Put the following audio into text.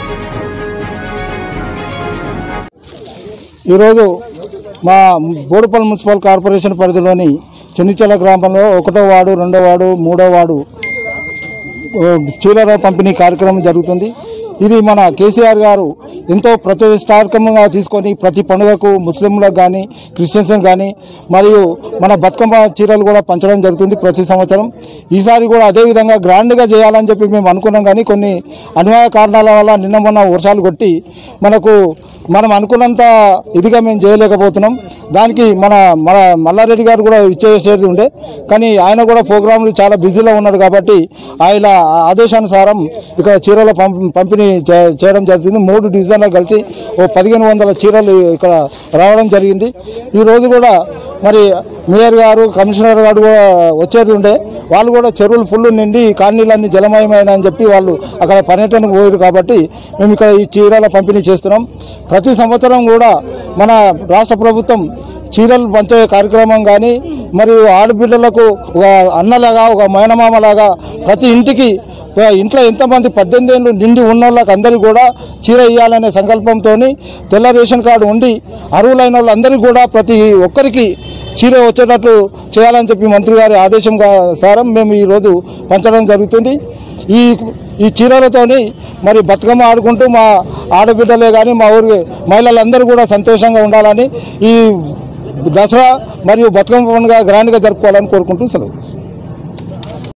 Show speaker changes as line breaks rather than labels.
ఈరోజు మా Boduppal municipal corporation పరిధిలోని చెన్నిచెల గ్రామంలో ఒకటో వార్డు రెండో వార్డు మూడో వార్డు ఆ, చీరల పంపిణీ కార్యక్రమం జరుగుతుంది ఇది మన కేసీఆర్ గారు ఎంతో ప్రతిష్టాత్మకంగా తీసుకొని ప్రతి పండుగకు ముస్లింలకు కానీ క్రిస్టియన్స్ కానీ మరియు మన బతుకమ్మ చీరలు కూడా పంచడం జరుగుతుంది ప్రతి సంవత్సరం ఈసారి కూడా అదే విధంగా గ్రాండ్గా చేయాలని చెప్పి మేము అనుకున్నాం కానీ కొన్ని అనివార్య కారణాల వల్ల నిన్న మొన్న వర్షాలు కొట్టి మనకు మనం అనుకున్నంత ఇదిగా మేము చేయలేకపోతున్నాం దానికి మన మన మల్లారెడ్డి గారు కూడా ఇచ్చేసేది ఉండే కానీ ఆయన కూడా ప్రోగ్రాంలు చాలా బిజీలో ఉన్నాడు కాబట్టి ఆయన ఆదేశానుసారం ఇక్కడ చీరల పం- పంపిణీ చే- చేయడం జరుగుతుంది మూడు డివిజన్లు కలిసి ఓ పదిహేను వందల చీరలు ఇక్కడ రావడం జరిగింది ఈ రోజు కూడా మరి మేయర్ గారు కమిషనర్ గారు కూడా వచ్చేది ఉండే వాళ్ళు కూడా చెరువులు ఫుల్ నిండి కాలనీలన్నీ జలమయమైన అని చెప్పి వాళ్ళు అక్కడ పర్యటనకు పోయారు కాబట్టి మేము ఇక్కడ ఈ చీరల పంపిణీ చేస్తున్నాం ప్రతి సంవత్సరం కూడా మన రాష్ట్ర ప్రభుత్వం చీరలు పంచే కార్యక్రమం కానీ మరియు ఆడబిడ్డలకు ఒక అన్నలాగా ఒక మేనమామలాగా ప్రతి ఇంటికి ఆ ఇంట్లో ఎంతమంది పద్దెనిమిది ఏళ్ళు నిండి ఉన్న వాళ్ళకి అందరికీ కూడా చీర ఇవ్వాలనే సంకల్పంతో తెల్ల రేషన్ కార్డు ఉండి అర్హులైన వాళ్ళందరికీ కూడా ప్రతి ఒక్కరికి చీర వచ్చేటట్లు చేయాలని చెప్పి మంత్రి గారి ఆదేశం సారం మేము ఈరోజు పంచడం జరుగుతుంది ఈ ఈ చీరలతోని మరి బతుకమ్మ ఆడుకుంటూ మా ఆడబిడ్డలే కానీ మా ఊరి మహిళలందరూ కూడా సంతోషంగా ఉండాలని ఈ దసరా మరియు బతుకమ్మ పండుగ గ్రాండ్గా జరుపుకోవాలని కోరుకుంటూ సెలవు